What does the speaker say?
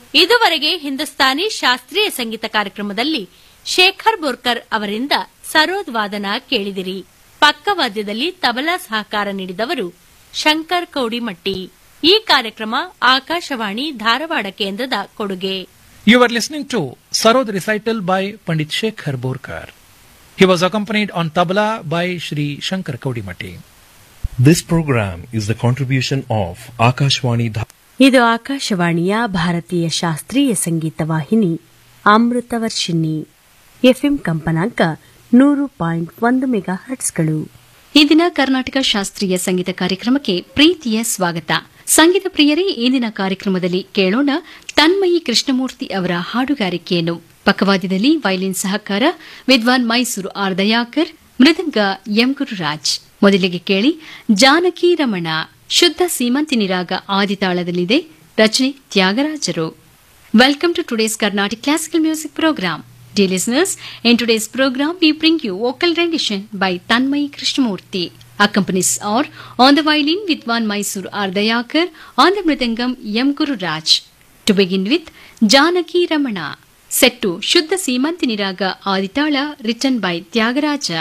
ಇದುವರೆಗೆ ಹಿಂದೂಸ್ತಾನಿ ಶಾಸ್ತ್ರೀಯ ಸಂಗೀತ ಕಾರ್ಯಕ್ರಮದಲ್ಲಿ ಶೇಖರ್ ಬೋರ್ಕರ್ ಅವರಿಂದ ಸರೋದ್ ವಾದನ ಕೇಳಿದಿರಿ ಪಕ್ಕವಾದ್ಯದಲ್ಲಿ ತಬಲಾ ಸಹಕಾರ ನೀಡಿದವರು ಶಂಕರ್ ಕೌಡಿಮಟ್ಟಿ ಈ ಕಾರ್ಯಕ್ರಮ ಆಕಾಶವಾಣಿ ಧಾರವಾಡ ಕೇಂದ್ರದ ಕೊಡುಗೆ You were listening to Sarod recital by Pandit Shekhar Borkar. He was accompanied on tabla by Shri Shankar Kaudimati. This program is the contribution of Akashwani Dha- ಇದು ಆಕಾಶವಾಣಿಯ ಭಾರತೀಯ ಶಾಸ್ತ್ರೀಯ ಸಂಗೀತ ವಾಹಿನಿ ಅಮೃತವರ್ಷಿಣಿ ಎಫ್ಎಂ ಕಂಪನಾಂಕ ನೂರು ಪಾಯಿಂಟ್ ಒಂದು ಮೆಗಾ ಹರ್ಟ್ಸ್ಗಳು ಈ ದಿನ ಕರ್ನಾಟಕ ಶಾಸ್ತ್ರೀಯ ಸಂಗೀತ ಕಾರ್ಯಕ್ರಮಕ್ಕೆ ಪ್ರೀತಿಯ ಸ್ವಾಗತ ಸಂಗೀತ ಪ್ರಿಯರೇ ಇಂದಿನ ಕಾರ್ಯಕ್ರಮದಲ್ಲಿ ಕೇಳೋಣ ತನ್ಮಯಿ ಕೃಷ್ಣಮೂರ್ತಿ ಅವರ ಹಾಡುಗಾರಿಕೆಯನ್ನು ಪಕ್ಕವಾದ್ಯದಲ್ಲಿ ವೈಲಿನ್ ಸಹಕಾರ ವಿದ್ವಾನ್ ಮೈಸೂರು ಆರ್ ದಯಾಕರ್ ಮೃದಂಗ ಎಂ ಗುರುರಾಜ್ ಮೊದಲಿಗೆ ಕೇಳಿ ಜಾನಕಿ ರಮಣ ಶುದ್ಧ ಸೀಮಂತಿನಿ ರಾಗ ಆದಿತಾಳದಲ್ಲಿದೆ ರಚನೆ ತ್ಯಾಗರಾಜರು Welcome to today's Carnatic Classical Music Program. Dear listeners, in today's program we bring you vocal rendition by Tanmay Krishnamurti. Accompanies are on the violin Vidwan Mysore Ardayakar, on the mridangam M. Guru Raj. To begin with, Janaki Ramana, set to Shuddha Simantini Raga Aditala written by Tyagaraja.